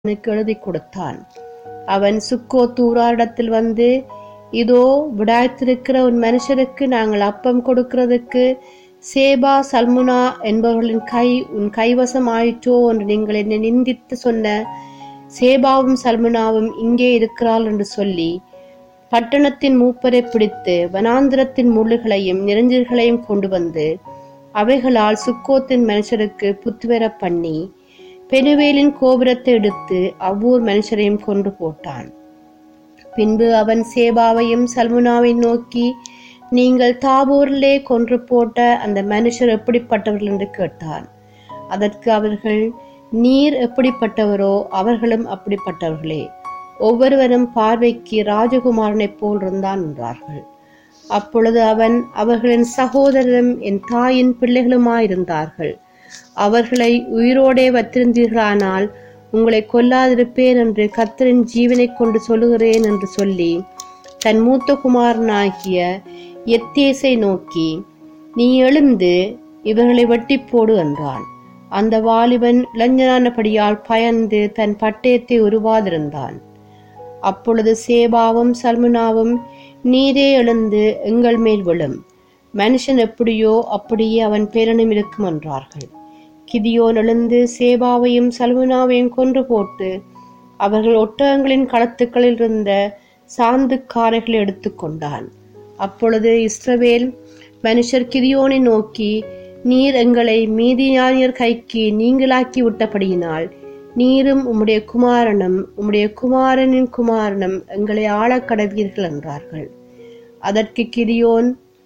அவனுக்கு எழுதி கொடுத்தான் அவன் சுக்கோத்தூராரிடத்தில் வந்து இதோ விடாய்த்திருக்கிற உன் மனுஷருக்கு நாங்கள் அப்பம் கொடுக்கிறதுக்கு சேபா சல்முனா என்பவர்களின் கை உன் கைவசம் ஆயிற்றோ என்று நீங்கள் என்னை நிந்தித்து சொன்ன சேபாவும் சல்முனாவும் இங்கே இருக்கிறாள் என்று சொல்லி பட்டணத்தின் மூப்பரை பிடித்து வனாந்திரத்தின் முள்ளுகளையும் நெருஞ்சில்களையும் கொண்டு வந்து அவைகளால் சுக்கோத்தின் மனுஷருக்கு புத்துவர பண்ணி பெனுவேலின் கோபுரத்தை எடுத்து அவ்வூர் மனுஷரையும் கொண்டு போட்டான் பின்பு அவன் சேபாவையும் சல்முனாவை நோக்கி நீங்கள் தாபூரிலே கொன்று போட்ட அந்த மனுஷர் எப்படிப்பட்டவர்கள் என்று கேட்டான் அதற்கு அவர்கள் நீர் எப்படிப்பட்டவரோ அவர்களும் அப்படிப்பட்டவர்களே ஒவ்வொருவரும் பார்வைக்கு ராஜகுமாரனைப் போல் இருந்தான் என்றார்கள் அப்பொழுது அவன் அவர்களின் சகோதரரும் என் தாயின் பிள்ளைகளுமாயிருந்தார்கள் அவர்களை உயிரோடே வைத்திருந்தீர்களானால் உங்களை கொல்லாதிருப்பேன் என்று கத்தரின் ஜீவனை கொண்டு சொல்லுகிறேன் என்று சொல்லி தன் மூத்த குமாரனாகிய எத்தேசை நோக்கி நீ எழுந்து இவர்களை வெட்டி போடு என்றான் அந்த வாலிபன் இளைஞனானபடியால் பயந்து தன் பட்டயத்தை உருவாதிருந்தான் அப்பொழுது சேபாவும் சல்முனாவும் நீரே எழுந்து எங்கள் மேல் விழும் மனுஷன் எப்படியோ அப்படியே அவன் பேரனும் இருக்கும் என்றார்கள் கிதியோன் எழுந்து சேபாவையும் சல்முனாவையும் கொன்று போட்டு அவர்கள் ஒட்டகங்களின் களத்துக்களில் இருந்த சாந்துக்காரைகளை எடுத்துக்கொண்டான் அப்பொழுது இஸ்ரவேல் மனுஷர் கிதியோனை நோக்கி நீர் எங்களை மீதியானியர் கைக்கு நீங்களாக்கி விட்டபடியினால் நீரும் உம்முடைய குமாரனும் உம்முடைய குமாரனின் குமாரனும் எங்களை ஆளக் கடவீர்கள் என்றார்கள் அதற்கு கிதியோன்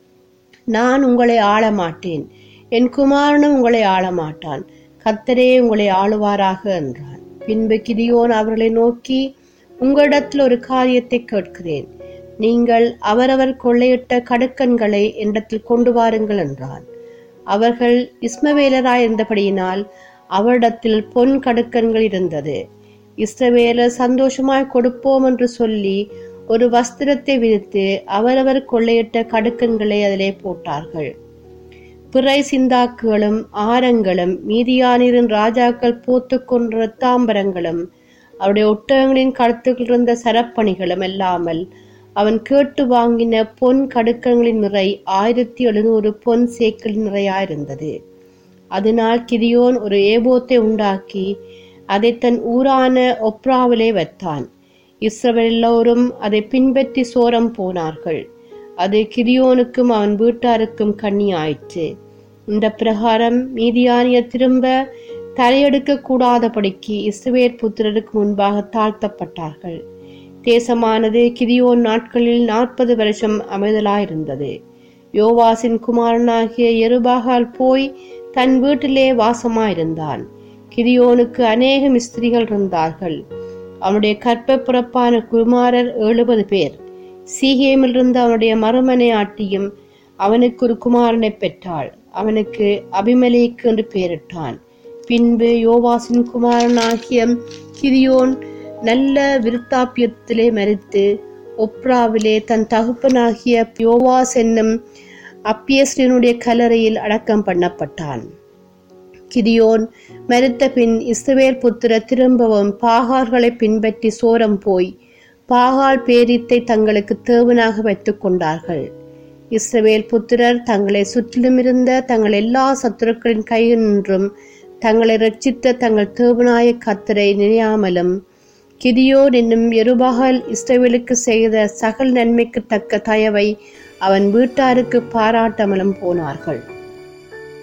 நான் உங்களை ஆள மாட்டேன் என் குமாரனும் உங்களை ஆள மாட்டான் கத்தரே உங்களை ஆளுவாராக என்றான் பின்பு கிதியோன் அவர்களை நோக்கி உங்களிடத்தில் ஒரு காரியத்தை கேட்கிறேன் நீங்கள் அவரவர் கொள்ளையிட்ட கடுக்கன்களை என்னிடத்தில் கொண்டு வாருங்கள் என்றான் அவர்கள் இஸ்மவேலராயிருந்தபடியினால் அவரிடத்தில் பொன் கடுக்கன்கள் இருந்தது இஸ்ரவேலர் சந்தோஷமாய் கொடுப்போம் என்று சொல்லி ஒரு வஸ்திரத்தை விரித்து அவரவர் கொள்ளையிட்ட கடுக்கன்களை அதிலே போட்டார்கள் பிறை சிந்தாக்குகளும் ஆரங்களும் மீதியானிரின் ராஜாக்கள் போத்து கொன்ற ரத்தாம்பரங்களும் அவருடைய ஒட்டகங்களின் கழுத்துக்கள் இருந்த சரப்பணிகளும் அல்லாமல் அவன் கேட்டு வாங்கின பொன் கடுக்கங்களின் நிறை ஆயிரத்தி எழுநூறு பொன் சேக்கல் நிறையாயிருந்தது அதனால் கிதியோன் ஒரு ஏபோத்தை உண்டாக்கி அதை தன் ஊரான ஒப்ராவிலே வைத்தான் இஸ்ரவேல் எல்லோரும் அதை பின்பற்றி சோரம் போனார்கள் அது கிதியோனுக்கும் அவன் வீட்டாருக்கும் கண்ணி ஆயிற்று இந்த பிரகாரம் மீதியானிய திரும்ப தலையெடுக்க கூடாதபடிக்கு இஸ்ரவேல் புத்திரருக்கு முன்பாக தாழ்த்தப்பட்டார்கள் தேசமானது கிதியோன் நாட்களில் நாற்பது வருஷம் அமைதலாயிருந்தது யோவாசின் குமாரனாகிய எருபாகால் போய் தன் வீட்டிலே வாசமாயிருந்தான் கிதியோனுக்கு அநேக ஸ்திரீகள் இருந்தார்கள் அவனுடைய கற்ப புறப்பான குமாரர் எழுபது பேர் சீகேமில் இருந்த அவனுடைய மறுமனை ஆட்டியும் அவனுக்கு ஒரு குமாரனை பெற்றாள் அவனுக்கு அபிமலேக்கு என்று பெயரிட்டான் பின்பு யோவாசின் குமாரனாகிய கிரியோன் நல்ல விருத்தாப்பியத்திலே மறித்து ஒப்ராவிலே தன் தகுப்பனாகிய யோவாஸ் என்னும் அப்பியஸ்டனுடைய கல்லறையில் அடக்கம் பண்ணப்பட்டான் கிதியோன் மறித்த பின் இஸ்ரவேல் புத்திர திரும்பவும் பாகார்களை பின்பற்றி சோரம் போய் பாகால் பேரித்தை தங்களுக்கு தேவனாக வைத்துக் கொண்டார்கள் இஸ்ரவேல் புத்திரர் தங்களை சுற்றிலும் இருந்த தங்கள் எல்லா சத்துருக்களின் கையினின்றும் தங்களை ரட்சித்த தங்கள் தேவனாய கத்தரை நினையாமலும் கிதியோன் என்னும் எருபகல் இஸ்ரவேலுக்கு செய்த சகல் நன்மைக்கு தக்க தயவை அவன் வீட்டாருக்கு பாராட்டாமலும் போனார்கள்